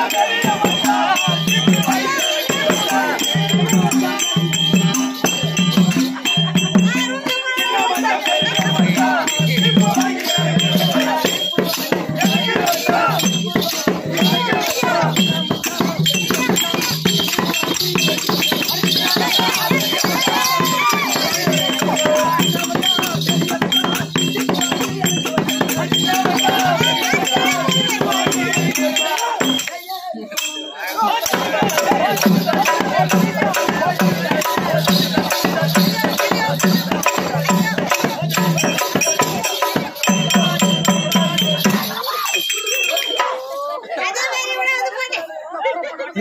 அதே மாதிரி கூட அது பண்ணு.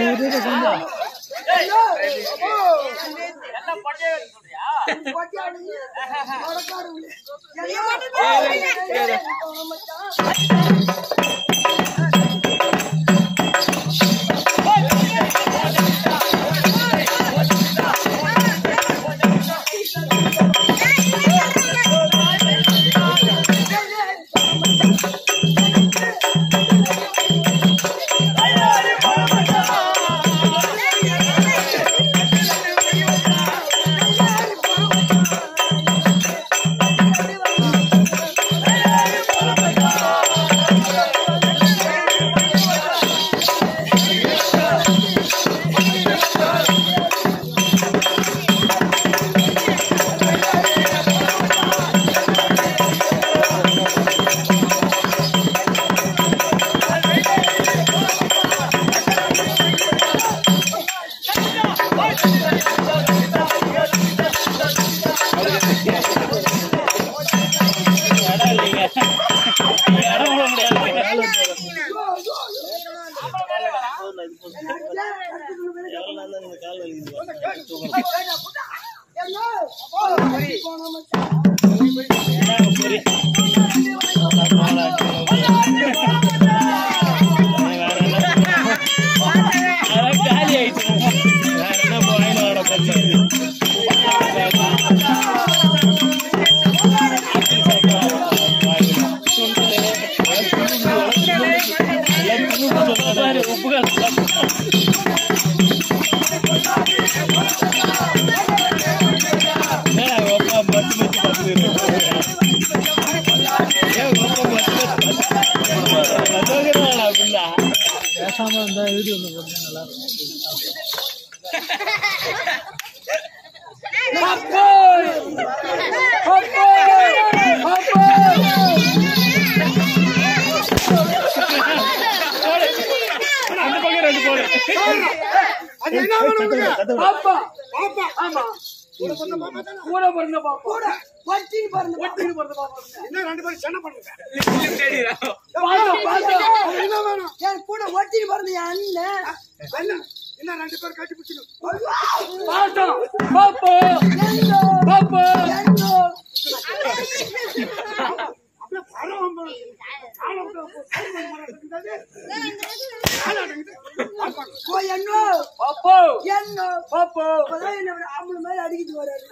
அது என்ன வேணும் உனக்கு? பாப்பா பாப்பா. ஆமா கூட பிறந்த பாப்பா தானே? கூட பிறந்த பாப்பா கூட ஒட்டின்னு பிறந்த ஒட்டின்னு பிறந்த பாப்பா என்ன ரெண்டு பேரும் சண்டை பண்ணுங்க பாப்பா பாப்பா அது என்ன வேணும் என் கூட ஒட்டின்னு பிறந்த என் அண்ணன் என்ன என்ன ரெண்டு பேரும் கட்டி பிடிச்சிடும் பாப்பா பாப்பா பாப்பா அப்படியே பரவம் போல. ஆளை விட்டு அப்போ சைடு பண்ண மாட்டேங்குது. ஆளை அடங்குது. பாப்பா. ஓ என்ன பாப்பா என்ன பாப்பா இப்பதான் என்ன விட ஆம்பளை மாதிரி அடிக்கிட்டு வராரு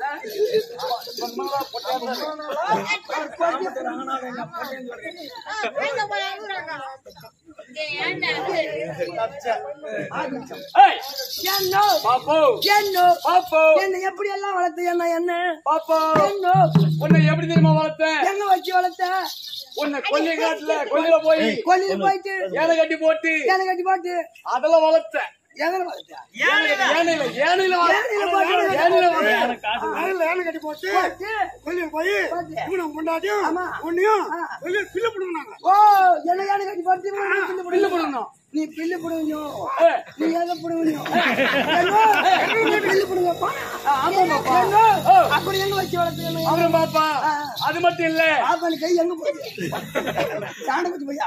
என்ன பாப்போ என்ன பாப்போ என்ன எப்படி எல்லாம் வளர்த்து என்ன என்ன பாப்போ என்ன உன்னை எப்படி தெரியுமா வளர்த்தேன் எங்க வச்சு வளர்த்த உன்னை கொல்லி காட்டுல கொல்லில போய் கொல்லில போயிட்டு ஏனை கட்டி போட்டு ஏனை கட்டி போட்டு அதெல்லாம் வளர்த்தேன் எதில் வளர்த்த ஏனையில ஏனையில வளர்த்த ஏனையில வளர்த்த ஆளுல ஏழை கட்டி போட்டு வெளியே போய் இவனை முன்னாடியும் உன்னையும் வெளியே பில்லு பிடுங்கினாங்க ஓ என்ன யானை கட்டி போட்டு பில்லு பில்லு பிடுங்கணும் நீ பில்லு பிடுங்கணும் நீ எதை பிடுங்கணும் பில்லு பிடுங்கப்பா ஆமாப்பா அப்படி எங்க வச்சு வளர்த்து அப்புறம் பாப்பா அது மட்டும் இல்ல பாப்பா நீ கை எங்க போச்சு சாண்ட பத்தி போயா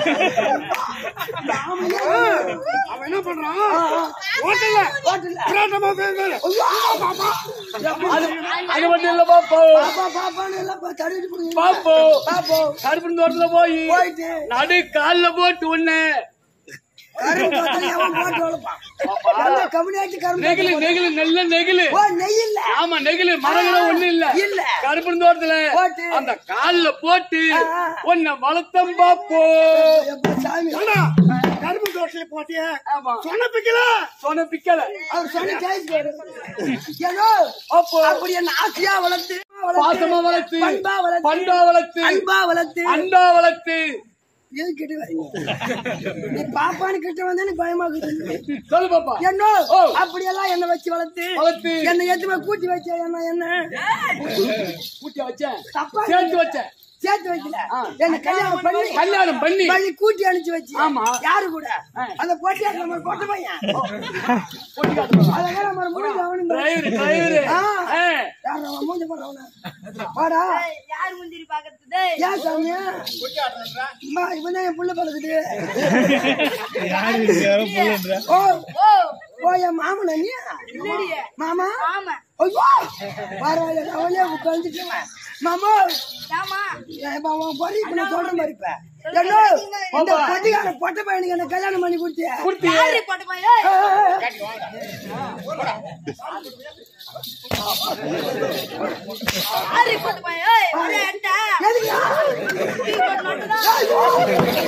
அவன் என்ன பண்றான் ஹோட்டல்ல புரோட்டமா பேசுறாரு. பாப்பா அது அது மட்டும் இல்ல பாப்பா பாப்பா பாப்பான்னு எல்லாம் தடுத்து பிடுங்க பாப்போ பாப்போ கருப்பு தோட்டத்துல போய் போயிட்டு நடு கால்ல போட்டு ஒண்ணு நெகிழு நெகிழு நல்ல நெகிழு நெகிழ் ஆமா நெகிழு மரங்கள ஒண்ணு இல்ல இல்ல கருப்பு தோட்டத்துல அந்த கால்ல போட்டு உன்னை வளர்த்தம் பாப்போ ஏண்டா, கரும்பு தோட்டம் வயசுல போட்டிய ஆமா சொன்ன பிக்கல சொன்ன பிக்கல அவர் சொன்ன ஜெயிச்சு போயிரு. ஏதோ அப்போ அப்படி என்ன ஆசையா வளர்த்து பாசமா வளர்த்து பண்பா வளர்த்து பண்பா வளர்த்து அன்பா வளர்த்து அன்பா வளர்த்து எது கிட்ட வரீங்க நீ பாப்பான்னு கிட்ட வந்தா எனக்கு பயமா இருக்குது சொல்லு பாப்பா என்ன ஓ. அப்படியெல்லாம் என்ன வச்சு வளர்த்து வளர்த்து என்ன எதுவுமே கூட்டி வச்ச என்ன என்ன கூட்டி வச்சேன் தப்பா சேர்த்து வச்சேன் சேர்த்து வைக்கல ஆ. என்ன கல்யாணம் பண்ணி கல்யாணம் பண்ணி பண்ணி கூட்டி அனுப்பிச்சு வச்சு ஆமா. யாரு கூட ஆ. அந்த போட்டியா நம்ம பொட்ட பையன் கூட்டி காட்டுறா அதெல்லாம் நம்ம முடிஞ்சு அவனுங்க டிரைவர் டிரைவர் ஆ. ஆ. யார் அவன் மூஞ்ச போடுறவன வாடா யார் முந்திரி பாக்குறது ஏன் சாமி அம்மா இவன் தான் என் புள்ள பழகுது ஓ ஓ ஓ என் மாமன் நீ மாமா ஆமா ஐயோ பரவாயில்ல அவனே உட்காந்துட்டு மாமா ஆமா ஏன் மாமா பொறி இப்ப நான் சொல்ற மாதிரி இப்ப என்ன இந்த பொட்டிக்கார பொட்ட பையனுக்கு என்ன கல்யாணம் பண்ணி கொடுத்தியா குடுத்து யாரு போட்ட பையன் யாரு போட்ட பையன் ஏய், ஒரே அட்டை. எதுக்குடா? நீ போட்ட மட்டும்தான்.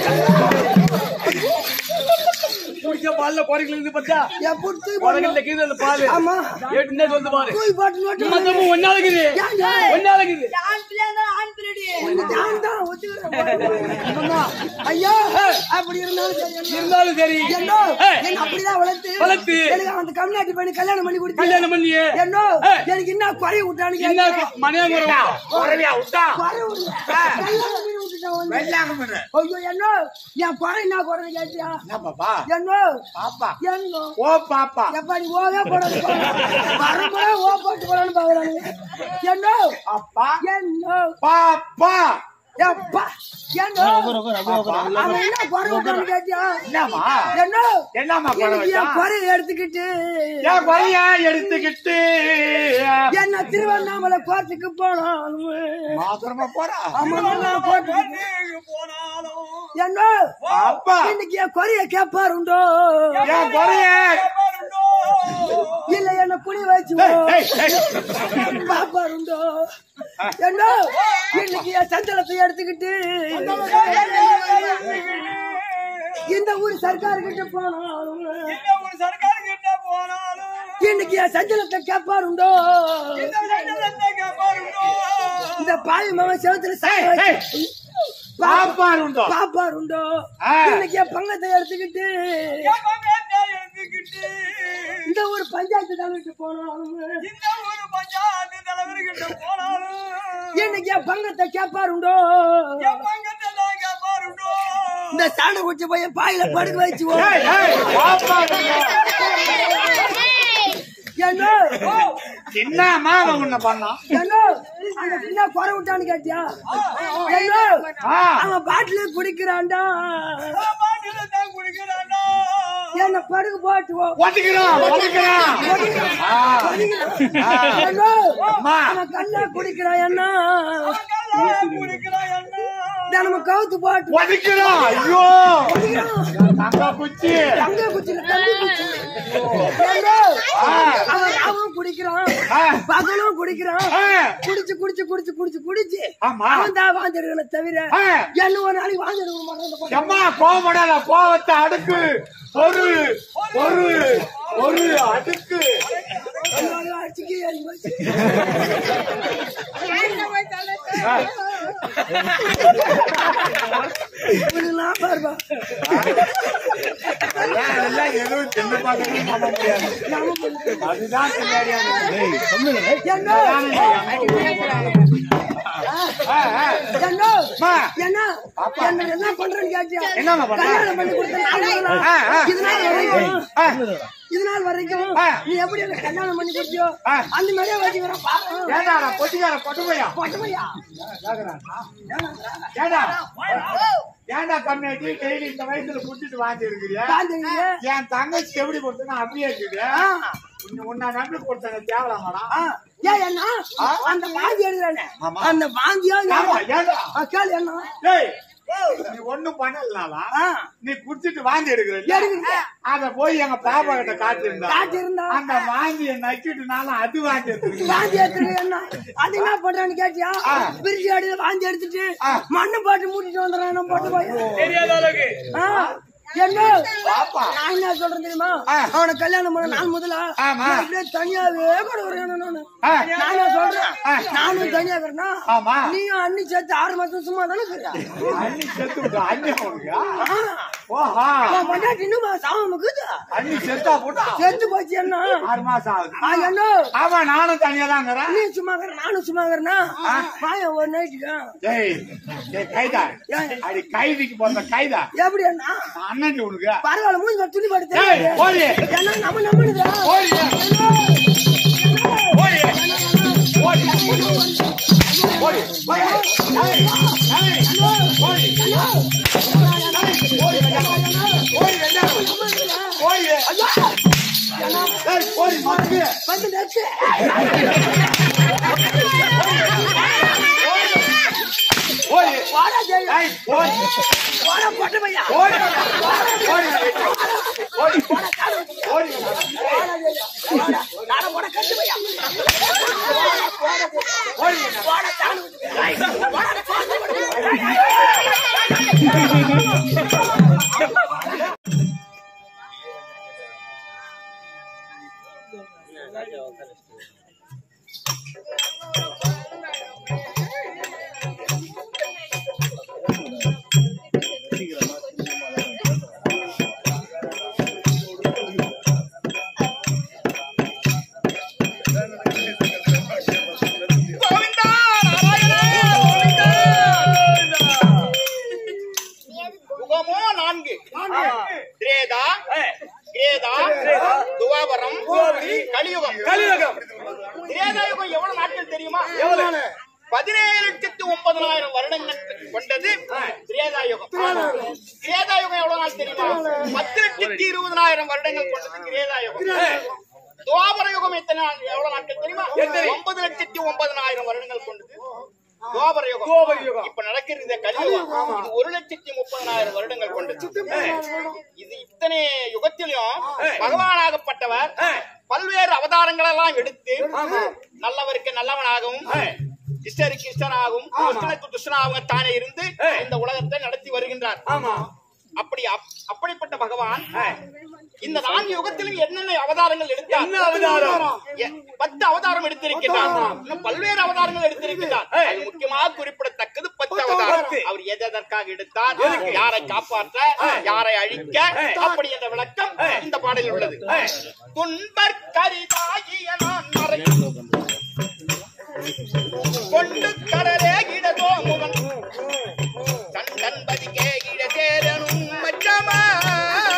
குடிச்ச பால்ல குறைகள் இருந்து பார்த்தா என் புட்டு குறைகள் கீழே அந்த பால் ஆமா ஏட்டு என்ன சொல்லுது பாரு தூய் போட்டு நோட்டு மத்தமும் ஒன்னா இருக்குது ஏன்டா? ஒன்னா இருக்குது இந்த ஆண் பிள்ளை இருந்தா ஆண் பிள்ளைடி. நான் தான் ஒத்துக்கிறேன் ஐயா அப்படி இருந்தாலும் சரி என்ன? இருந்தாலும் சரி என்ன ஏய், என்ன அப்படிதான் வளர்த்து வளர்த்து. எனக்கு அந்த கம்நாட்டு பையனை கல்யாணம் பண்ணி கொடுத்து கல்யாணம் பண்ணியே என்ன ஏய். எனக்கு என்ன குறைய விட்டான்னு என்ன கேட்டேன் மணியாங்குறவா குறவியா விட்டா குறை விடல. கல்யாணம் பண்ணி விட்டுட்டான் வந்து. வெள்ளாங்க பண்ணு ஐயோ என்ன என் குறை என்ன குறை கேட்டியா என்ன பாப்பா என்ன பாப்பா என்ன ஓ பாப்பா எப்ப நீ ஓவே போடாது வரப்போ ஓ போட்டு போடான்னு பாக்குறானுங்க என்ன அப்பா என்ன பாப்பா எப்பா என்ன அவன் என்ன குறை விட்டான்னு கேட்டியா என்னம்மா என்ன என்னம்மா குறை எனக்கு வச்சா? என் குறைய எடுத்துக்கிட்டு என் குறைய எடுத்துக்கிட்டு என்ன திருவண்ணாமலை கோர்ட்டுக்கு போனோம் மாத்திரமா போறா என்ன அப்பா இன்னைக்கு என் குறைய கேப்பாருண்டோ என் குறைய இல்ல என்ன புளி வச்சு ஏய், ஏய். பாப்பாருண்டோ என்ன இன்னைக்கு என் சந்தலத்தை எடுத்துக்கிட்டு இந்த ஊர் சர்க்கார் கிட்ட போனோம் இன்னைக்கு என் சஞ்சலத்தை கேப்பாருண்டோ இந்த பாய் மகன் செவத்துல சாய ஏய், வச்சு பாப்பாரு உண்டோ பாப்பாருண்டோ ஆ. இன்னைக்கு என் பங்கத்தை எடுத்துக்கிட்டு இந்த ஒரு பஞ்சாயத்து தலைவர்கிட்ட போனோம் இன்னைக்கு என் பங்கத்தை கேப்பாருண்டோ இந்த சாண குச்சி போய் பாயில படுக்க வச்சு ஏய், ஏய், பாப்பாரு உண்டோ. என்ன என்னம்மா அவன் உன்னை பண்ணான் என்ன அந்த சின்ன குறை விட்டான்னு கேட்டியா என்ன ஆ. அவன் பாட்டில குடிக்கிறான்டா என்ன படுக்க போட்டு போ. ஒதுக்கிறான் ஒதுக்கிறான் ஆ. என்ன? அம்மா. அவன் கல்லா குடிக்கிறான் என்ன தினமும் கவுத்து போட்டு ஒதுக்கிறான் ஐயோ தங்க குச்சி தங்க குச்சில தம்பி குச்சி என்ன? ஆ. அவன் அவன் குடிக்கிறான் ஆ. பகலும் குடிக்கிறான் ஆ. குடிச்சு குடிச்சு குடிச்சு குடிச்சு குடிச்சு ஆமா. அவன் தான் வாந்திருக்கன தவிர ஆ. என்ன ஒரு நாளைக்கு வாந்திருக்க மாட்டான் எம்மா கோவப்படாத கோவத்தை அடுக்கு ஒரு ஒரு ஒரு அடுக்கு அடிச்சுக்கி ஏறி போச்சு. இவனுங்கெல்லாம் பாருப்பா. அதெல்லாம் அதெல்லாம் எதுவும் சின்ன பசங்க பண்ண முடியாது அதுதான் பின்னாடியானது. என்ன? ஆ, ஆ. என்ன? அம்மா. என்ன? என்ன என்ன பண்றேன்னு கேட்டியா? என்னம்மா பண்ற? கல்யாணம் பண்ணி கொடுத்த நாள் முதலா, ஆ, ஆ. இது நாள் வரைக்கும் ஆ, இது நாள் வரைக்கும் ஆ. நீ எப்படி எனக்கு கல்யாணம் பண்ணி கொடுத்தியோ ஆ. அந்த மாதிரியே வச்சுக்கிறேன் பாரு ஏண்டா நான் பொட்டிக்கார கொட்டுமையா பொட்டமையா ஏண்டா ஏண்டா கம்மியாட்டி டெய்லி இந்த வயசுல குடிச்சிட்டு வாங்கி இருக்கிறியா காந்தீங்க என் தங்கச்சி எப்படி கொடுத்தா அப்படியே இருக்குது உன்னை நம்பி கொடுத்தன தேவலாமாடா ஏன் என்ன அந்த வாந்தி எழுதுறானே ஆமா. அந்த வாந்தியா ஆமா ஏண்டா கேளு என்ன டேய் நீ ஒண்ணும் பண்ணலனாலா ஆ. நீ குடிச்சிட்டு வாந்தி எடுக்கிற எடுக்கிறேன். அத போய் எங்க பாப்பா கிட்ட காட்டியிருந்தா காட்டியிருந்தா? அந்த வாந்திய நக்கிட்டுனாலும் அது வாந்தி எடுத்துருக்கு வாந்தி எடுத்துட்டு என்ன அது என்ன பண்றான்னு கேட்டியா ஆ. பிரிச்சு அடி வாந்தி எடுத்துட்டு ஆ. மண்ணு போட்டு மூட்டிட்டு வந்துடுறான் நம்ம போட்டு போய் தெரியாத அளவுக்கு ஆ. என்ன பாப்பா நான் என்ன சொல்றேன் தெரியுமா ஆ. அவனை கல்யாணம் பண்ண நாள் முதலா ஆமா. நான் அப்படியே தனியாவே கூட வரேன் நானு ஆ. நான் என்ன சொல்றேன் ஆ. நானும் தனியா இருக்கிறேன்னா ஆமா. நீயும் அண்ணி சேர்த்து ஆறு மாசம் சும்மா தானே இருக்கிற அண்ணி செத்து விட்டா அண்ணி அவனுக்கு ஓஹா அவன் பொண்டாட்டி இன்னும் சாம இருக்குது அண்ணி செத்தா போட்டா செத்து போச்சு என்ன ஆறு மாசம் ஆகுது ஆ, என்ன ஆமா நானும் தனியா தான் இருக்கிறேன் நீ சும்மா இருக்கிற நானும் சும்மா இருக்கிறேன்னா வாய ஒரு நைட்டு டேய் டேய் கைதா அடி கைதிக்கு போற கைதா எப்படி அண்ணா அண்ணன் உனக்கு பரவாயில்ல மூஞ்சி துணி படுத்து ஏய், ஓடி. என்ன நம்ம நம்பினுதா ஓடி ஓடி ஓடி ஓடி ஓடி ஏய், ஏய், ஓடி ஓடி ஓடி வெள்ளாடு. ஓடி ஏய், ஓடி மக்கு வந்து நெச்சு ஓடி வாடா ஜெய் ஏய், ஓடி வாடா பொட்ட பையா ஓடி ஓடி ஓடி ஓடி நாட போட கட்டு பையா ஓடி யுகமோ நான்கு திரேதா கிரேதா துவாபரம் கலியுகம் கலியுகம் திரேதா யுகம் எவ்வளவு நாட்கள் தெரியுமா பதினேழு லட்சத்து ஒன்பதனாயிரம் வருடங்கள் கொண்டது திரேதா யுகம் கிரேதா யுகம் எவ்வளவு நாள் தெரியுமா பத்து லட்சத்தி இருபதனாயிரம் வருடங்கள் கொண்டது கிரேதா யுகம் துவாபர யுகம் எத்தனை நாள் எவ்வளவு நாட்கள் தெரியுமா ஒன்பது லட்சத்தி ஒன்பதனாயிரம் வருடங்கள் கொண்டது துவாபர யுகம் துவாபர யுகம். இப்ப நடக்கிற இந்த கலியுகம் இது ஒரு லட்சத்தி முப்பதனாயிரம் வருடங்கள் கொண்டது இது இத்தனை யுகத்திலும் பகவானாகப்பட்டவர் பல்வேறு அவதாரங்கள் எல்லாம் எடுத்து நல்லவருக்கு நல்லவனாகவும் இஷ்டருக்கு இஷ்டனாகவும் துஷ்டனுக்கு துஷ்டனாகவும் தானே இருந்து இந்த உலகத்தை நடத்தி வருகின்றார் ஆமா அப்படி அப்- அப்படிப்பட்ட பகவான் இந்த நான்கு யுகத்திலும் என்னென்ன அவதாரங்கள் எடுத்தார் என்ன அவதாரம்? எ- பத்து அவதாரம் எடுத்திருக்கிறார் இன்னும் பல்வேறு அவதாரங்கள் எடுத்திருக்கிறார் அது முக்கியமாக குறிப்பிடத்தக்கது பத்து அவதாரம் அவர் எதற்காக எடுத்தார் யாரை காப்பாற்ற யாரை அழிக்க அப்படி என்ற விளக்கம் இந்த பாடலில் உள்ளது துன்பற்கரிதாகிய நான் மறை கொண்டு கடலே இடதோ முகன் தன் கண்பதிக்கே இடதேரனும் மச்சமாய்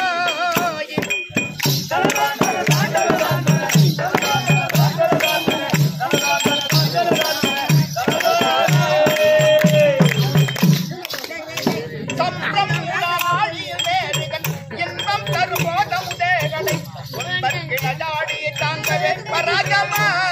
சம்பரம் உலாடிய வேறுகன் இன்பம் தருமோத உதேகளை உன்பற்கிழாடிய தாங்கவே பராஜமாய்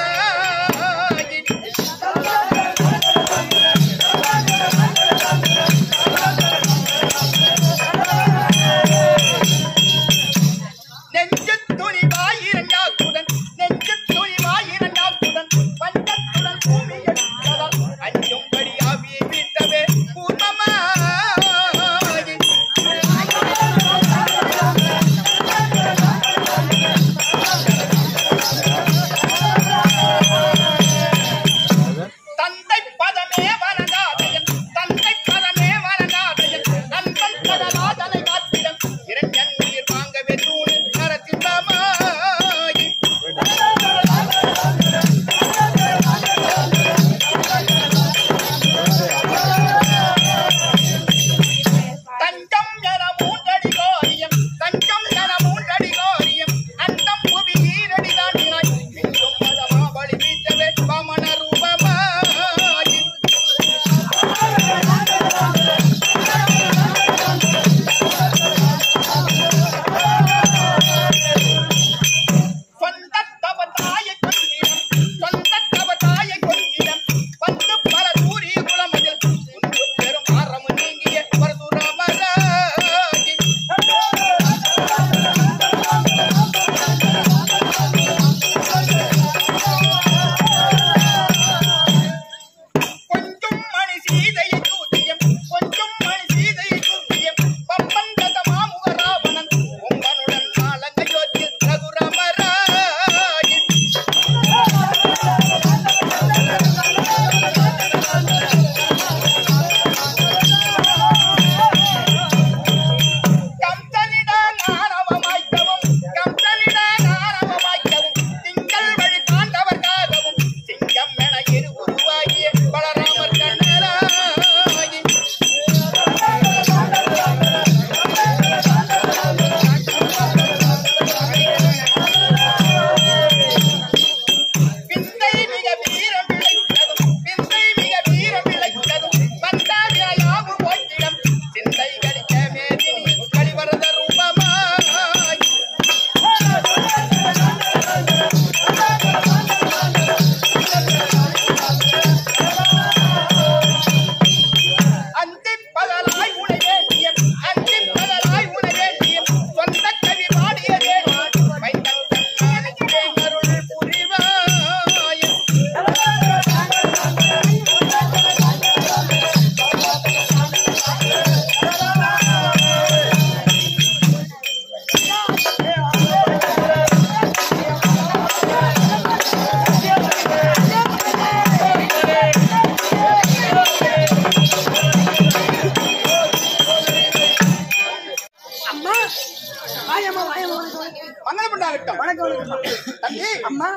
வாயம்மா வாயம்மா வணக்கம் வணக்கம். மங்கள பண்டாகட்டும் வணக்கம் வணக்கம் தம்பி அம்மா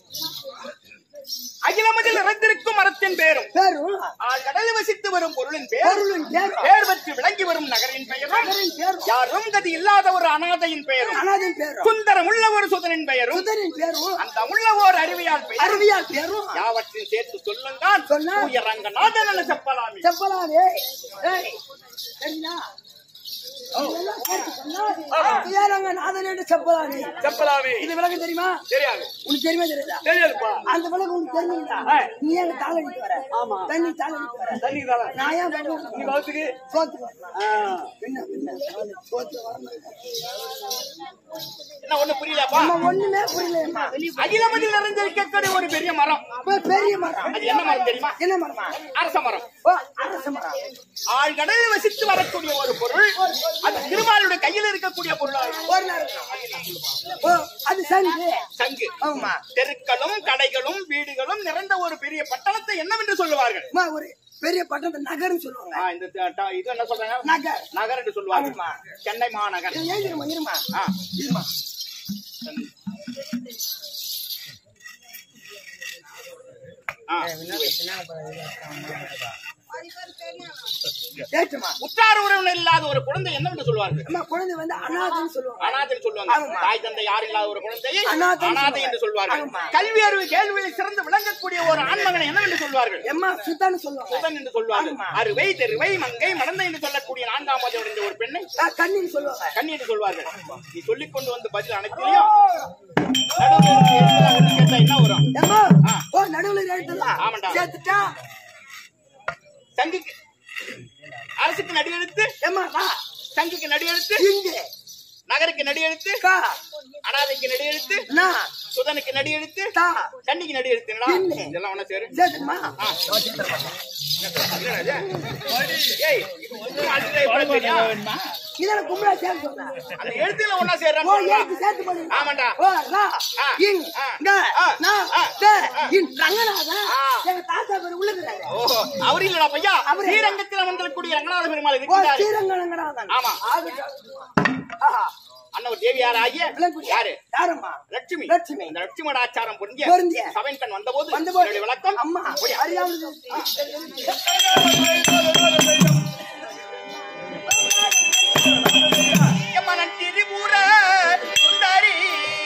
அகிலமதில் நிறைந்திருக்கும் மரத்தின் பேரும் பேரும் கடலில் வசித்து வரும் பொருளின் பேர் பொருளின் பேரும் பேர் பெற்று விளங்கி வரும் நகரின் பெயரும் நகரின் பேரும் யாரும் கதி இல்லாத ஒரு அனாதையின் பெயரும் அனாதின் பேரும் சுந்தரம் உள்ள ஒரு சுதனின் பெயரும் சுதரின் பேரும் அந்த உள்ள ஓர் அறிவியால் பெயர் அருவியால் பேரும் யாவற்றையும் சேர்த்து சொல்லுங்கள் சொன்னா? உயரங்கநாதன் என செப்பலாமி செப்பலானே ஏய் சரிங்களா இதெல்லாம் சேர்த்து சொன்னா, துயரங்க நாதன் என்று செப்பலானே செப்பலாமே இது விளக்கம் தெரியுமா தெரியாது உனக்கு தெரியுமா தெரியுதா தெரியாதுப்பா அந்த விளக்கம் உனக்கு தெரியுங்களா ஆ. நீ ஏன் தாள் அடிக்க வர ஆமா. தண்ணி தாள் அடிக்க வர தண்ணி தானே நான் ஏன் நீ வரணும்? வளர்த்துக்கு சோத்துக்கு வரலாம் ஆ. பின்ன பின்ன சோத்துக்கு வரணும் என்ன ஒண்ணு புரியலப்பா அம்மா ஒண்ணுமே புரியலையம்மா அகிலமதில் நிறைந்திருக்கக்கூடிய ஒரு பெரிய மரம் இப்ப பெரிய மரம் அது என்ன மரம் தெரியுமா என்ன மரமா அரச மரம் ஓ அரச மரம் ஆழ்கடலில் வசித்து வரக்கூடிய ஒரு பொருள் அது திருமாலுடைய கையில் இருக்கக்கூடிய பொருளாகும் ஒரு நேரம் ஓ அது சங்கு சங்கு ஆமா தெருக்களும் கடைகளும் வீடுகளும் நிறைந்த ஒரு பெரிய பட்டணத்தை என்னவென்று சொல்லுவார்கள் அம்மா, ஒரு பெரிய பட்டணத்தை நகர்னு சொல்லுவாங்க ஆ, இந்த த- த- இது என்ன சொல்றாங்க நகர் நகர் என்று சொல்லுவார்கள் ஆமா. சென்னை மாநகர் இது ஏன் இருமா இருமா ஆ, இருமா ஆ. கேட்டுமா உற்றார் உறவினர் இல்லாத ஒரு குழந்தை என்னவென்று சொல்லுவார்கள் அம்மா குழந்தை வந்து அனாதைன்னு சொல்லுவாங்க அனாதைன்னு சொல்லுவாங்க ஆமா. தாய் தந்தை யாரும் இல்லாத ஒரு குழந்தையை அனாதை அனாதை என்று சொல்வார்கள் ஆமா. கல்வி அறிவு கேள்வியில் சிறந்து விளங்கக்கூடிய ஒரு ஆண்மகனை என்னவென்று சொல்வார்கள் எம்மா சுத்தான்னு சொல்லுவாங்க சுதன் என்று சொல்வார்கள் ஆமா. அறுவை தெருவை மங்கை மடந்தை என்று சொல்லக்கூடிய நான்காம் மதம் அடைந்த ஒரு பெண்ணை ஆ, கண்ணின்னு சொல்லுவாங்க கண்ணி என்று சொல்வார்கள் நீ சொல்லிக் கொண்டு வந்து பதில் அனைத்தையும் நடுவுல இருந்து கேட்டா என்ன வரும் எம்மா ஆ. ஓ நடுவுல எழுத்துலாம் ஆமாண்டா. சேர்த்துட்டா சங்குக்கு அரசுக்கு நடி எழுத்து எம்மா வா சங்குக்கு நடி எழுத்து இங்க நகருக்கு நடி எழுத்து கா அனாதைக்கு நடி எழுத்து நா சுதனுக்கு நடி எழுத்து தா கண்ணிக்கு நடி எழுத்து என்னடா? இல்லை. இதெல்லாம் ஒண்ணா சேரு சேர்த்துமா ஆ. என்னடா இது? ஏய், இது ஒண்ணும் அதுல எப்படி தெரியும்? இதெல்லாம் கும்பலா சேர்த்து சொன்னா அந்த எழுத்துல ஒண்ணா ஓ சேர்றாங்க எழுத்து சேர்த்து பண்ணு ஆமாண்டா. ஓ ரா ஆ. இங் ஆ. க ஆ. நா ஆ. த இன் ரங்கநாதா ஆ. எங்க தாத்தா பேர் உள்ளதுறாரு ஓஹோ அவர் இல்லடா பையா அவரு ஸ்ரீரங்கத்தில் வந்திருக்கக்கூடிய ரங்கநாத பெருமாள் ஓ இருக்கிறாரு ஸ்ரீரங்கநாதன் ஆமா. ஆஹா அண்ணன் தேவியார் ஆகிய விளங்குடி. யாரு யாரம்மா லட்சுமி லட்சுமி. இந்த லட்சுமோட ஆச்சாரம் பொருந்திய பொருந்திய. சபைன் கண் வந்தபோது வந்தபோது என்னுடைய விளக்கம் அம்மா ஒடியா. அறியாமல் எம்மனன் திரிபுர சுந்தரி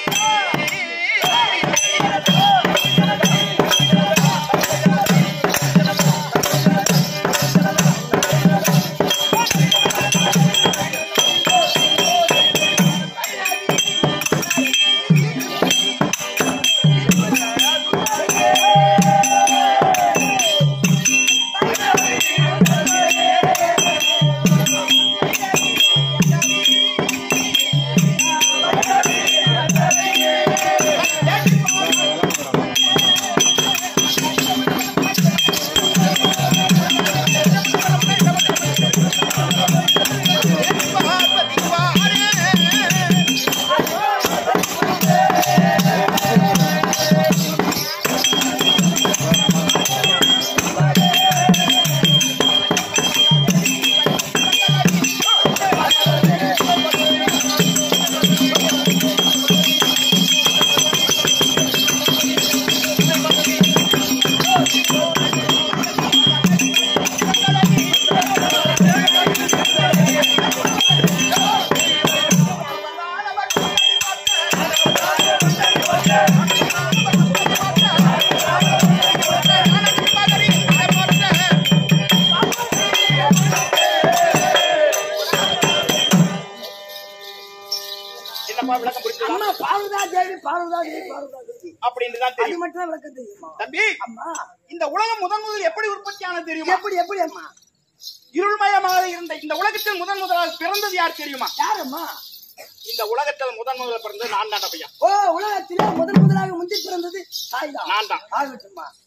என்னப்பா விளக்கம் புரிஞ்சுதா அம்மா பார்வதா தேவி பார்வதா தேவி பார்வதா தேவி அப்படின்னு தான் அது தெரியும் மட்டும் தான் விளக்கம் தெரியுமா தம்பி அம்மா இந்த உலகம் முதன் முதல் எப்படி உற்பத்தியானது தெரியுமா எப்படி எப்படி அம்மா இருள்மயமாக இருந்த இந்த உலகத்தில் முதன் முதலாக பிறந்தது யார் தெரியுமா யாரம்மா இந்த உலகத்தில் முதன் முதல்ல பிறந்தது நான் தான் பையன் ஓ உலகத்திலே முதல் முதலாக முந்தி பிறந்தது தாய்தான் நான் தான் ஆகட்டும்மா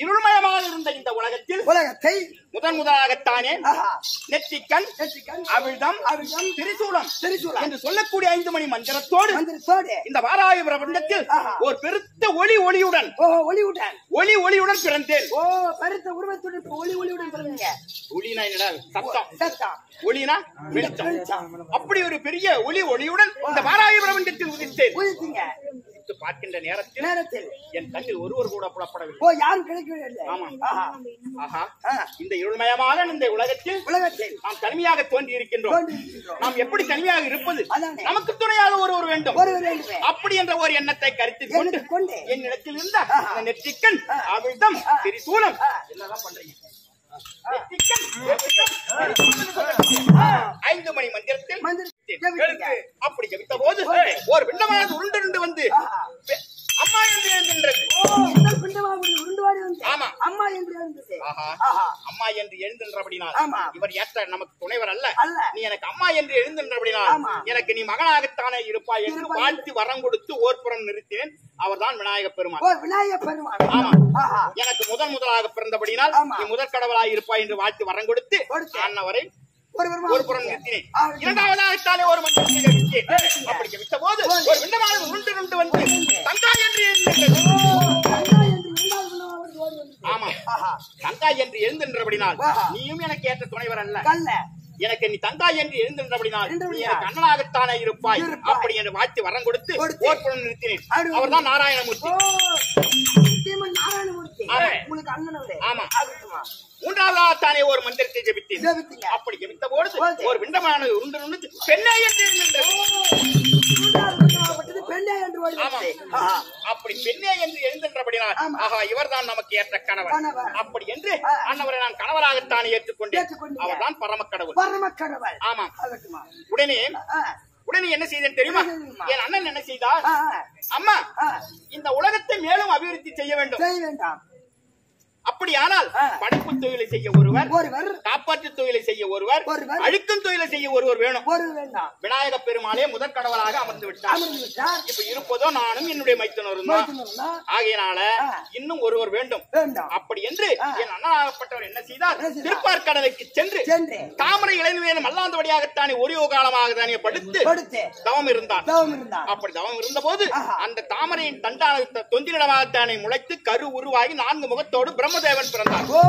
இருள்மயமாக இருந்த இந்த உலகத்தில் உலகத்தை முதன் முதலாகத்தானே ஆஹா நெற்றிக்கண் நெற்றிக்கண், அவிழ்தம் அவிழ்தம், திரிசூலம் திரிசூலம். என்று சொல்லக்கூடிய ஐந்து மணி மந்திரத்தோடு மந்திரத்தோடு இந்த வாராய பிரபஞ்சத்தில் ஆஹா. ஒரு பெருத்த ஒளி ஒளியுடன் ஓ ஒளிவுடன் ஒளி ஒளியுடன் பிறந்தேன் ஓ பருத்த உருவத்துடன் இப்ப ஒளி ஒளிவுடன் பிறந்தீங்க ஒளினா என்னடா சத்தம் சத்தம் ஒளினா வெளிச்சம் வெளிச்சம். அப்படி ஒரு பெரிய ஒளி ஒளியுடன் இந்த வாராய பிரபஞ்சத்தில் உதித்தேன் உதித்தீங்க உதித்து பார்க்கின்ற நேரத்தில் நேரத்தில் என் கண்ணில் ஒருவர் கூட புலப்படவில்லை ஓ யாரும் கிடைக்கவே இல்லை ஆமா. ஆஹா ஆஹா ஆ, இந்த இருள்மயமான இந்த உலகத்தில் உலகத்தில் நாம் தனிமையாக தோன்றி இருக்கின்றோம் தோன்றியிருக்கின்றோம். நாம் எப்படி தனிமையாக இருப்பது அதானே. நமக்கு துணையாக ஒருவர் வேண்டும் ஒருவர் வேண்டுமே அப்படி என்ற ஒரு எண்ணத்தை கருத்தில் கொண்டு எண்ணத்தில் கொண்டு. என்னிடத்தில் இருந்த அந்த நெற்றிக்கண் அவிழ்தம் திரிசூலம் என்னதான் பண்றீங்க நெற்றிக்கண், நெற்றிக்கண், திரிசூலம். ஐந்து மணி மந்திரத்தில் மந்திரத்தை ஜெபித்தீங்க. அப்படி ஜபித்த போது ஒரு பிண்டமானது உருண்டு வந்து பெ- அம்மா என்று எழுகின்றது ஓ முதல் பிண்டமா உருண்டு உருண்டுவாடி வந்து ஆமா. அம்மா என்று எழுந்தது ஆஹா ஆஹா அம்மா என்று எழுந்தின்றபடினால் ஆமா. இவர் ஏற்ற நமக்கு துணைவர் அல்ல அல்ல. நீ எனக்கு அம்மா என்று எழுந்தின்றபடினால் ஆமா. எனக்கு நீ மகனாகத்தானே இருப்பாய் என்று இருப்பாய். வாழ்த்தி வரம் கொடுத்து ஓர்புறம் நிறுத்தினேன் அவர்தான் விநாயக பெருமான் ஓ விநாயகர் பெருமான் ஆமா. ஆஹா எனக்கு முதன் முதலாக பிறந்தபடினால் ஆமா. நீ முதற் கடவுளாய் இருப்பாய் என்று வாழ்த்து வரம் கொடுத்து கொடுத்து. அன்னவரை ஒரு பெருமான் ஒரு புறம் நிறுத்தினேன் ஆ, இரண்டாவதாகத்தாலே ஒரு மந்திரத்தை ஜபித்தேன் அப்படி ஜபித்த போது ஒரு விண்டமானது உருண்டு உருண்டு வந்து தங்கா என்று எழுந்திருந்தது ஓ கங்கா என்று இரண்டாவது பிண்டமா உருண்டு ஓடி வந்தது. ஆமா ஆஹா தங்கா என்று எழுந்தின்றபடினால் ஆஹா. நீயும் எனக்கு ஏற்ற துணைவர் அல்ல கல்ல எனக்கு நீ தங்காய் என்று எழுந்திருந்தபடினால் நீ எழுந்தபடினால். எனக்கு அண்ணனாகத்தானே இருப்பாய் இருப்பாய். அப்படி என்று வாழ்த்து வரம் கொடுத்து கொடுத்து. ஓர்புறம் நிறுத்தினேன் அப்படி அவர்தான் நாராயணமூர்த்தி ஓ ஸ்ரீமன் நாராயணமூர்த்தி ஆமா. உங்களுக்கு அண்ணன் அவரே ஆமா. ஆகட்டுமா மூன்றாவதாகத்தானே ஒரு மந்திரத்தை ஜெபித்தேன் ஜெபித்தீங்க. அப்படி ஜெபித்த பொழுது ஓகே. ஒரு விண்டமானது உருண்டு உருண்டு பெண்ணே என்று எழுந்திருந்தது. மூன்றாவது பிண்டமாப்பட்டது பெண்ணே என்று ஓடி ஆமா. வந்தது. ஆஹா அப்படி பெண்ணே என்று எழுந்தின்றபடினால் ஆமா. ஆஹா இவர்தான் நமக்கு ஏற்ற கணவர் கணவர். அப்படி என்று ஆ. அன்னவரை நான் கணவராகத்தானே ஏற்றுக்கொண்டேன் ஏற்றுக்கொண்டீங்க. அவர்தான் பரமக்கடவுள் பரமக்கடவுள் ஆமா ஆகட்டுமா உடனே ஆ, உடனே என்ன செய்தேன் தெரியுமா என்ன செய்தீங்கம்மா? என் அண்ணன் என்ன செய்தார் ஆ, ஆ, அம்மா ஆ. இந்த உலகத்தை மேலும் அபிவிருத்தி செய்ய வேண்டும் செய்ய வேண்டாம் அப்படியானால் ஆ. படைப்பு தொழிலை செய்ய ஒருவர் ஒருவர் காப்பாற்று தொழிலை செய்ய ஒருவர் ஒருவர். அழிக்கும் தொழிலை செய்ய ஒருவர் வேணும் ஒரு வேண்டாம் விநாயக பெருமாளே முதற் கடவுளாக அமர்ந்து விட்டார் அமர்ந்து விட்டார் இப்ப இருப்பதோ நானும் என்னுடைய மைத்துனரும் தான் மைத்துனர்னா ஆகையினால ஆ. இன்னும் ஒருவர் வேண்டும் வேண்டாம் அப்படி என்று ஆ. என் அண்ணனாகப்பட்டவர் என்ன செய்தார் என்ன செய்தார்? திருப்பார்கடலுக்கு சென்று சென்று தாமரை இளைஞர் மல்லாந்தபடியாகத்தானே ஒரு காலமாக தானே படுத்து படுத்து தவம் இருந்தார் தவம் இருந்தார் அப்படி தவம் இருந்தபோது ஆஹா. அந்த தாமரையின் தண்டான தொந்தினிடமாகத்தானே முளைத்து கரு உருவாகி நான்கு முகத்தோடு பிரம்மதேவன் பிறந்தார் ஓ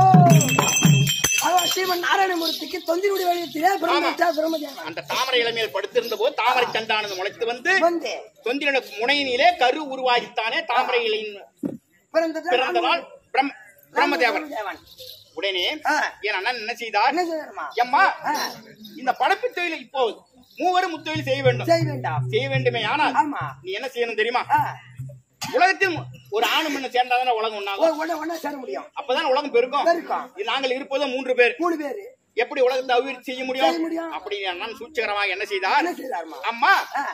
அதான் ஸ்ரீமன் நாராயணமூர்த்திக்கு தொந்தினுடைய வழியத்திலே பிரம்மச்சா பிரம்மதேவன் அந்த தாமரை இளமையில் படுத்திருந்த போது தாமரை தண்டானது முளைத்து வந்து வந்து தொந்தின முனையினிலே கரு உருவாகித்தானே தாமரை இலையின் பிறந்தது பிறந்ததால் பிரம்- பிரம்மதேவன் பிரம்மதேவன் உடனே ஆ. என் அண்ணன் என்ன செய்தார் என்ன செய்யணுமா எம்மா ஆ. இந்த படைப்பு தொழிலை இப்போ மூவரும் முத்தொழில் செய்ய வேண்டும் செய்ய வேண்டாம் செய்ய வேண்டுமே ஆனால் ஆமா நீ என்ன செய்யணும் தெரியுமா ஆ. உலகத்தில் ஒரு ஆணு மண்ணு சேர்ந்தாதானே உலகம் ஒண்ணாகும் ஒ- ஒண்ணா ஒண்ணா சேர முடியும் அப்பதான் உலகம் பெருக்கும் பெருக்கும். இது நாங்கள் இருப்பதோ மூன்று பேர் மூணு பேரு எப்படி உலகத்தை அபிவிருத்தி செய்ய செய்ய முடியும் முடியும். அப்படி என் அண்ணன் சூழ்ச்சிகரமாக என்ன செய்தார் என்ன செய்தாருமா அம்மா ஆ.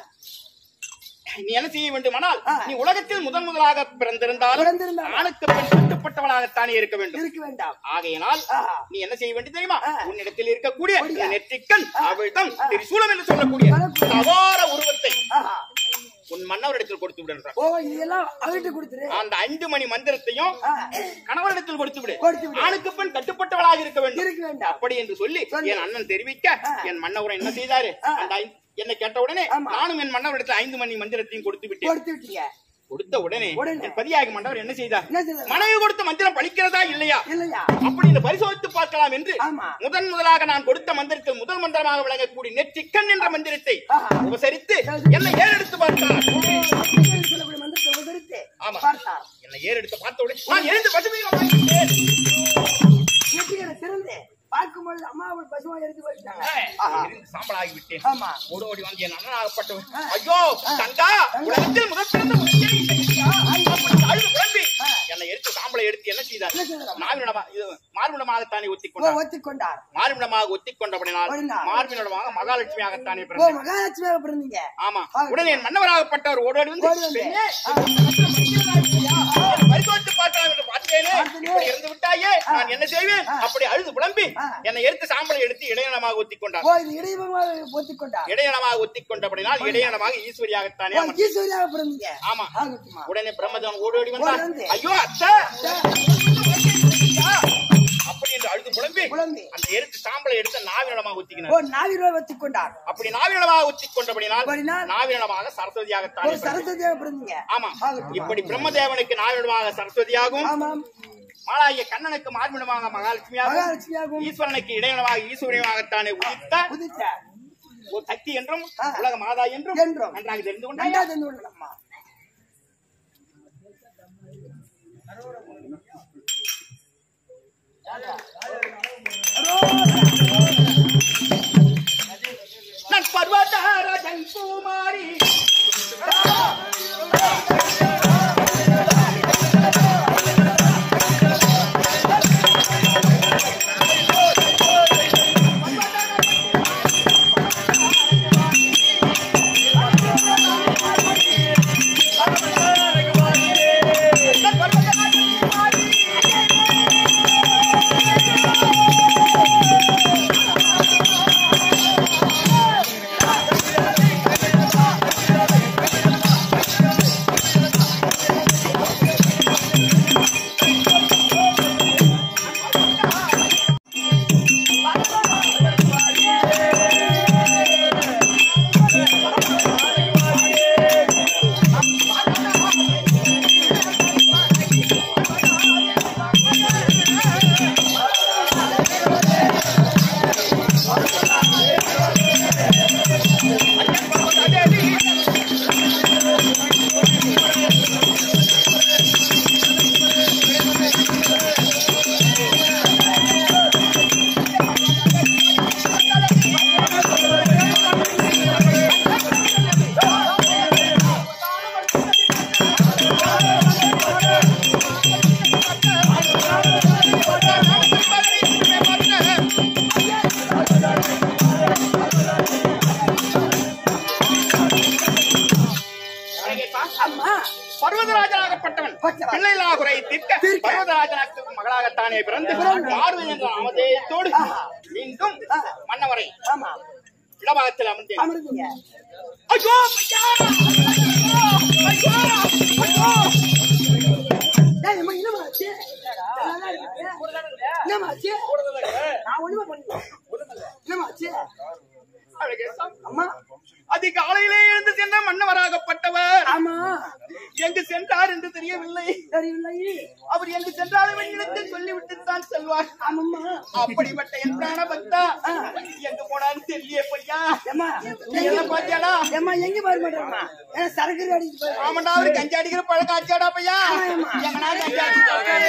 நீ என்ன செய்ய வேண்டுமானால் ஆ. நீ உலகத்தில் முதன் முதலாக பிறந்திருந்தாலும் பிறந்திருந்தாலும். ஆணுக்கு பெண் கட்டுப்பட்டவளாகத்தானே இருக்க வேண்டும் இருக்க வேண்டாம் ஆகையினால் ஆஹா. நீ என்ன செய்ய வேண்டும் தெரியுமா ஆ. உன்னிடத்தில் இருக்கக்கூடிய கூடிய. இந்த நெற்றிக்கண் அவிழ்தம் திரிசூலம் என்று சொல்லக்கூடிய சொல்லக்கூடிய. சவார உருவத்தை ஆஹா. உன் மன்னவரிடத்தில் கொடுத்து விடுன்றார் ஓ இதெல்லாம் அவர்கிட்ட கொடுத்துரு அந்த ஐந்து மணி மந்திரத்தையும் ஆ. கணவரிடத்தில் கொடுத்து விடு கொடுத்து விடு. ஆணுக்கு பெண் கட்டுப்பட்டவளாக இருக்க வேண்டும் இருக்க வேண்டாம் அப்படி என்று சொல்லி சொல்லி. என் அண்ணன் தெரிவிக்க ஆ. என் மன்னவரை என்ன செய்தாரு ஆ. அந்த ஐந்து- என்னை கேட்ட உடனே ஆமா. நானும் என் மன்னவரிடத்தில் ஐந்து மணி மந்திரத்தையும் கொடுத்து விட்டேன் கொடுத்து விட்டீங்க கொடுத்த உடனே உடனே. என் பதியாகி மன்னவர் என்ன செய்தார் என்ன செய்தார்? மனைவி கொடுத்த மந்திரம் பலிக்கிறதா இல்லையா இல்லையா அப்படி இந்த பரிசோதித்து பார்க்கலாம் என்று ஆமா. முதன் முதலாக நான் கொடுத்த மந்திரத்தில் முதல் மந்திரமாக விளங்கக்கூடிய நெற்றிக்கண் என்ற மந்திரத்தை ஆஹா. உபசரித்து என்னை ஏறெடுத்து பார்த்தார் அப்படின்னு சொல்லக்கூடிய மந்திரத்தை உதறித்து ஆமா. பார்த்தார் என்னை ஏறெடுத்து பார்த்த உடனே நான் எழுந்து பசுமையாக நெற்றிகளை திறந்து பார்க்கும்பொழுது அம்மாவோட பசுமா எடுத்து போயிட்டாங்க ஆஹா. சாம்பலாகி விட்டேன் ஆமா ஓடி ஓடி வந்து என் அண்ணனாகப்பட்டவன் ஆ. ஐயோ தங்கா உலகத்தில் முதல் பிறந்த உனக்கே இந்த விதியா? அப்படி அழுது புலம்பி என்னை எடுத்து சாம்பலை எடுத்து என்ன செய்தார் என்ன செய்தார்? மார்பிடமா இது மார்பிடமாகத்தானே ஒத்திக் ஓ கொண்டார் ஒத்துக்கொண்டார் மார்பிடமாக ஒத்திக் கொண்டபடினால் கொண்டார். மார்பிடமாக மகாலட்சுமியாகத்தானே ஓ பிறந்தார் மகாலட்சுமியாக பிறந்தீங்க ஆமா ஆ. உடனே என் மன்னவராகப்பட்டவர் ஓடோடி வந்து ஓடி வந்து. பெண்ணே, ஆ. பரிசோதித்து பார்க்கலாம் என்று பார்த்த பார்த்தேனே இப்படி இருந்து விட்டாயே நான் என்ன செய்வேன் அப்படி அழுது புலம்பி என்னை எடுத்து சாம்பலை எடுத்து இடையனமாக ஒத்திக் கொண்டார் ஓ இது இடையமாக ஒத்திக் கொண்டார் இடையனமாக ஒத்திக் கொண்டபடினால் இடையனமாக ஈஸ்வரியாகத்தானே ஓ, அமர்ந்தார். ஈஸ்வரியாக பிறந்தீங்க ஆமா ஆகட்டுமா உடனே பிரம்மதேவன் ஓடி வந்தார் ஓடி வந்து. ஐயோ அத்தை அப்படி என்று அழுது புலம்பி புலம்பி. அந்த எடுத்து சாம்பலை எடுத்து நாவினமாக ஓ ஒத்திக்கினார் நாவிரோ ஒத்திக் கொண்டார் அப்படி நாவினமாக ஒத்திக் கொண்டபடினால் அப்படினால்? நாவினமாக சரஸ்வதியாகத்தானே ஒரு சரஸ்வதியாக பிறந்தீங்க ஆமா ஆகட்டுமா. இப்படி பிரம்மதேவனுக்கு நாவினமாக சரஸ்வதியாகவும் ஆமாம் மாலாய கண்ணனுக்கு மார்பிடமாக மகாலட்சுமியாகவும் மகாலட்சுமியாகவும் ஈஸ்வரனுக்கு இடையனமாக ஈஸ்வரியமாகத்தானே உதித்த புதிச்ச ஒரு சக்தி என்றும் ஆ. உலக மாதா என்றும் என்றும். நன்றாக தெரிந்து கொண்டாயா நன்றா தெரிந்து கொள்ளலாமா நான் பர்வதாரஜன் குமாரி அம்மா பர்வதராஜனாகப்பட்டவன் பட்டவன். பிள்ளைகளாகுறை தீர்க்க தீர்க்க. பர்வதராஜனாக்கு மகளாகத்தானே பிறந்து பிறந்து. பார்வதி என்ற அமதேயத்தோடு ஆஹா. மீண்டும் மன்னவரை ஆமா இடபாகத்தில் அமர்ந்தேன் அமர்ந்தீங்க ஐயோ ஐயா! ஐயோ! ஐயோ! டேய், அம்மா, என்னம்மா ஆச்சு? நல்லா இருக்கு. என்னம்மா ஆச்சு? நான் ஒண்ணுமே பண்ணல. என்னம்மா ஆச்சு? அழகேசா, அம்மா அதிகாலையிலே எழுந்து சென்ற மன்னவராகப்பட்டவர் ஆமா எங்கு சென்றார் என்று தெரியவில்லை தெரியவில்லை அவர் எங்கு சென்றாலும் என்னிடத்தில் சொல்லிவிட்டு தான் செல்வார் ஆமாம்மா அப்படிப்பட்ட என் பிராண பக்தா எங்க போனான்னு தெரியல பையா ஏம்மா நீ என்ன பாத்தியாடா ஏம்மா எங்க பாரு மாட்டேம்மா ஏன்னா சரக்கு அடிச்சு போய் ஆமாண்டா அவரு கஞ்சி அடிக்கிற பழக்கம் ஆச்சாடா பையா எங்கனா கஞ்சி அடிச்சு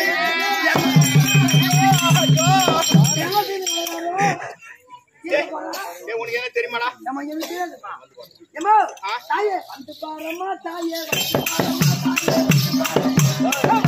உனக்கு என்ன தெரியுமாடா ஏம்மா எனக்கு தெரியாதும்மா ஏம்மா தாயே வந்து பாரம்மா தாயே வந்து பாரம்மா தாயே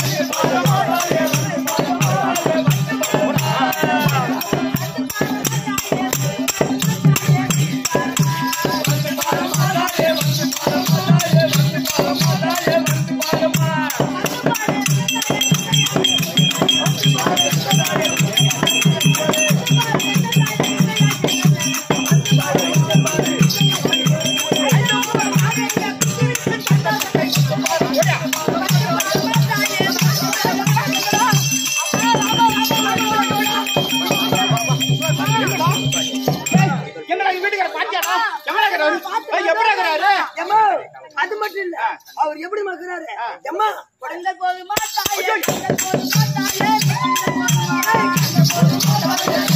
என்னடா எங்க வீட்டுக்கார பாத்தியாடா எங்கடா இருக்கிறாரு ஏய், எப்படா இருக்கிறாரு ஏம்மா அது மட்டும் இல்ல அவர் எப்படி மக்குறாரு ஏம்மா குழந்தை போதுமா தாயே குழந்தை போதுமா தாயே குழந்தை போதுமா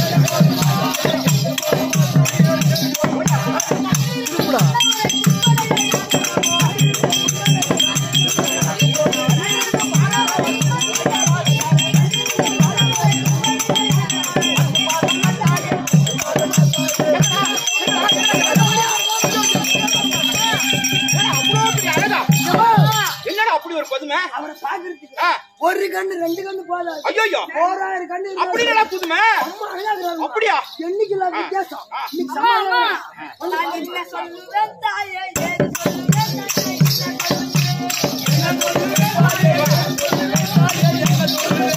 அவ்வளவு பெரிய அழகா என்னடா அப்படி ஒரு பதுமை அவரை பாக்குறதுக்கு ஆ, ஒரு கண்ணு ரெண்டு கண்ணு போதாது ஐயோ ஓராயிரம் கண்ணு இருந்தா அப்படி என்னடா புதுமை அம்மா அழகா இருக்கிறாங்க. அப்படியா? என்னைக்கு இல்லாத வித்தியாசம் இன்னைக்கு அம்மா, சமாதானம். அம்மா, நான் என்ன சொல்லுவேன் தாயே ஏது சொல்லுவேன் தாயே என்ன சொல்லுவேன்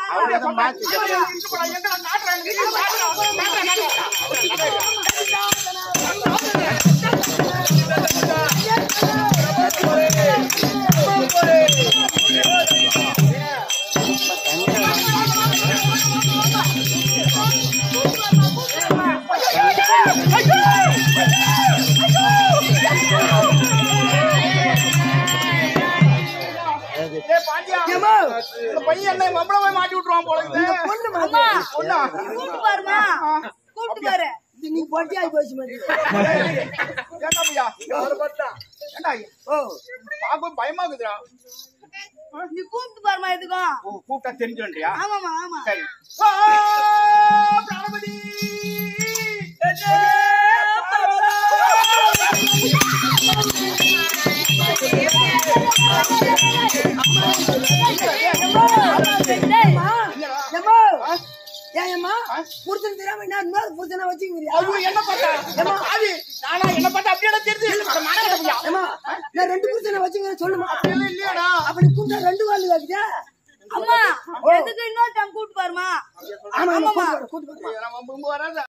அப்படியே சொன்னா, இங்க போடா, எங்க நான் காட்டுறேன், இங்க காட்டுறேன், காட்டுறேன், காட்டுறேன். டேய் பாண்டியா, ஏம்மா, இந்த பையன் என்ன மம்பள போய் மாட்டி விட்டுருவான் போல இருக்குது. பொண்ணு அம்மா மாதிரி. பொண்ணா? கூப்பிட்டு பாருமா கூப்பிட்டு பாரு இது நீ பொட்டி ஆகி போச்சு மாதிரி ஏன்டா பையா? ஏன்டா? ஓ பாக்கும் பயமா இருக்குதுடா. நீ கூப்பிட்டு பாருமா எதுக்கும் ஓ, கூப்பிட்டா தெரிஞ்சுன்றியா? ஆமாமா ஆமா சரி. ஆ, பிராணபதி! டேய், ஏம்மா ஏன் ஏம்மா புருஷன் தெரியாம என்ன இன்னொரு புருஷனை வச்சுக்கிறியா ஐயோ, என்ன பார்த்தா? ஆதி, நானா என்ன பார்த்தா அப்படியே எனக்கு தெரியுது. அட மனகட்ட பையா. ஏம்மா நான் ரெண்டு புருஷனை வச்சுக்கிறேன் சொல்லுமா இல்ல, இல்லையாடா? அப்படி கூப்பிட்டா ரெண்டு கால் வைக்கியா அம்மா எதுக்கு இன்னொரு டைம் கூப்பிட்டு பாருமா ஆமா ஆமா கூட்டு வர, கூட்டு வர. இதெல்லாம் வம்பு வம்பு வராது